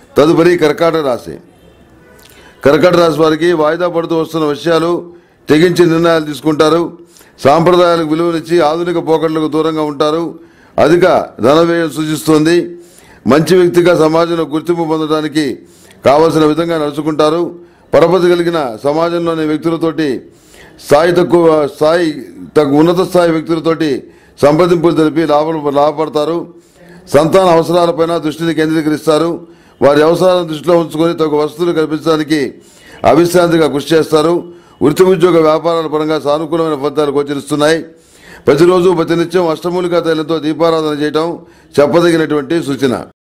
తదుపరి కర్కాటక రాశి కర్కట రాశి వారికి వాయిదా పడుతూ వస్తున్న విషయాలు తెగించి నిర్ణయాలు తీసుకుంటారు సాంప్రదాయాలకు విలువనిచ్చి ఆధునిక పోకడలకు దూరంగా ఉంటారు అధిక ధన వ్యయం సూచిస్తోంది మంచి వ్యక్తిగా సమాజంలో గుర్తింపు పొందడానికి కావలసిన విధంగా నడుచుకుంటారు పరపతి కలిగిన సమాజంలోని వ్యక్తులతోటి స్థాయి తక్కువ స్థాయి తక్కువ ఉన్నత స్థాయి వ్యక్తులతోటి సంప్రదింపులు తెలిపి లాభ లాభపడతారు సంతాన అవసరాలపైన దృష్టిని కేంద్రీకరిస్తారు వారి అవసరాలను దృష్టిలో ఉంచుకొని తగు వసతులు కల్పించడానికి అవిశ్రాంతిగా కృషి చేస్తారు వృత్తి ఉద్యోగ వ్యాపారాల పరంగా సానుకూలమైన ఫలితాలు గోచరిస్తున్నాయి ప్రతిరోజు ప్రతినిత్యం అష్టమూలికా తైలంతో దీపారాధన చేయటం చెప్పదగినటువంటి సూచన